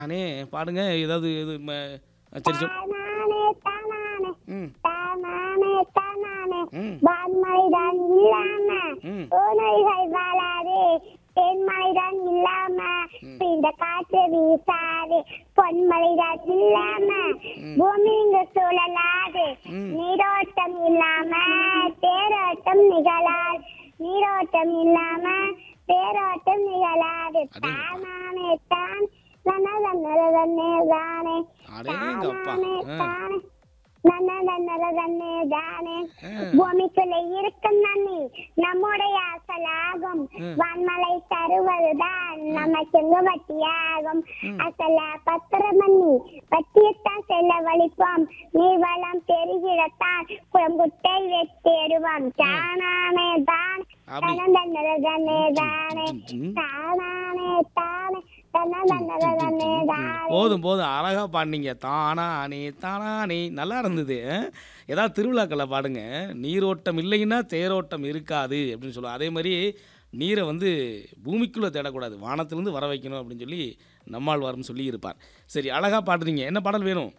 அண்ணே பாடுங்க ஏதாவது இது ம, சரி சொல் தானானே தானானே ம் தானானே தானானே ம் வான்மழைதான் இல்லாம ம் பூனைகள் வாழாது தென்மழைதான் இல்லாம இந்த காற்று வீசாது பொன்மழைதான் இல்லாம பூமி இங்கு சுழலாது ம். நீரோட்டம் இல்லாம தேரோட்டம் நிகழாது நீரோட்டம் இல்லாம தேரோட்டம் நிகழாது அடேங்கப்பா. தானானே தான் நன்னதன்னே தானே அடேங்கப்பா. தானானே ஆ. தானே நன்னதன்னே தானே ஆ. பூமிக்குள்ள இருக்கும் நன்னி நம்முடைய அசலாகும் ம். வான்மலை தருவதுதான் நமக்கு வட்டியாகும் அசல பத்திரமண்ணி வட்டியத்தான் செல்ல வலிப்போம் நீ வளம் பெருகிடத்தான் குளங்குட்டை வெட்டேடுவோம் தானானே தான் அப்படி. தனதன்னதனே தானே ம். தானானே தானே தனதன்னதனே தானே போதும் போதும் அழகா பாடினீங்க தானானே தானானே நல்லா இருந்தது அஹ். ஏதாவது திருவிழாக்களில் பாடுங்க நீரோட்டம் இல்லைன்னா தேரோட்டம் இருக்காது அப்படின்னு சொல்லுவோம் அதே மாதிரி நீரை வந்து பூமிக்குள்ளே தேடக்கூடாது வானத்திலேருந்து வர வைக்கணும் அப்படின்னு சொல்லி நம்மாழ்வாரும் சொல்லி இருப்பார் சரி அழகா பாடுறீங்க என்ன பாடல் வேணும்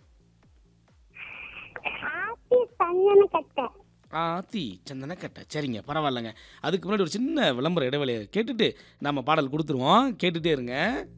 ஆத்தி சஞ்சன கட்ட ஆத்தி சந்தன கட்ட சரிங்க பரவாயில்லைங்க அதுக்கு முன்னாடி ஒரு சின்ன விளம்பர இடைவெளியை கேட்டுட்டு நம்ம பாடல் கொடுத்துருவோம் கேட்டுட்டே இருங்க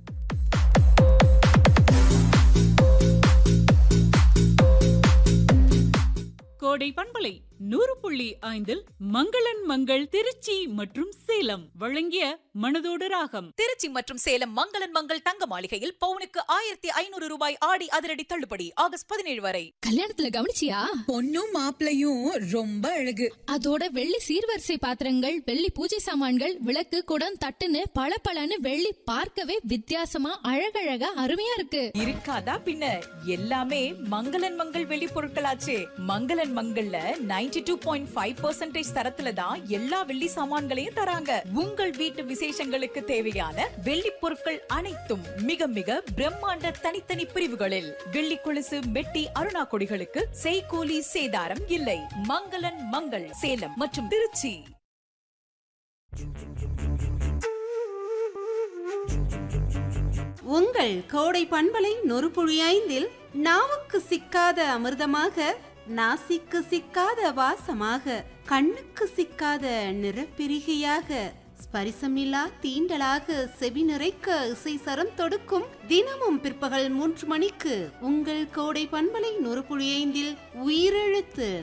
கோடை பண்பலை நூறு புள்ளி ஐந்தில் மங்களன் மங்கள் திருச்சி மற்றும் சேலம் வழங்கிய மனதோடு ராகம் திருச்சி மற்றும் சேலம் மங்களன் மங்கள் தங்க மாளிகையில் பவுனுக்கு ஆயிரத்தி ஐநூறு ரூபாய் ஆடி அதிரடி தள்ளுபடி ஆகஸ்ட் பதினேழு வரை கல்யாணத்துல கவனிச்சியா பொண்ணும் மாப்பிளையும் ரொம்ப அழகு அதோட வெள்ளி சீர்வரிசை பாத்திரங்கள் வெள்ளி பூஜை சாமான்கள் விளக்கு குடம் தட்டுன்னு பளபளன்னு வெள்ளி பார்க்கவே வித்தியாசமா அழகழகா அருமையா இருக்கு இருக்காதா பின்ன எல்லாமே மங்களன் மங்கள் வெளி பொருட்களாச்சே மங்களன் மங்கள்ல 92.5% டூ பாயிண்ட் ஃபைவ் தரத்துல தான் எல்லா வெள்ளி சாமான்களையும் தராங்க உங்கள் வீட்டு விசேஷங்களுக்கு தேவையான வெள்ளி பொருட்கள் அனைத்தும் மிக மிக பிரம்மாண்ட தனித்தனி பிரிவுகளில் வெள்ளி கொலுசு மெட்டி அருணா கொடிகளுக்கு செய்கூலி சேதாரம் இல்லை மங்களன் மங்கள் சேலம் மற்றும் திருச்சி உங்கள் கோடை பண்பலை நொறுபுழி ஐந்தில் நாவுக்கு சிக்காத அமிர்தமாக நாசிக்கு சிக்காத வாசமாக கண்ணுக்கு சிக்காத நிறப்பிரிகையாக ஸ்பரிசமில்லா தீண்டலாக செவி நிறைக்க இசை சரம் தொடுக்கும் தினமும் பிற்பகல் மூன்று மணிக்கு உங்கள் கோடை பண்பலை நொறுபுழி ஐந்தில் உயிரெழுத்து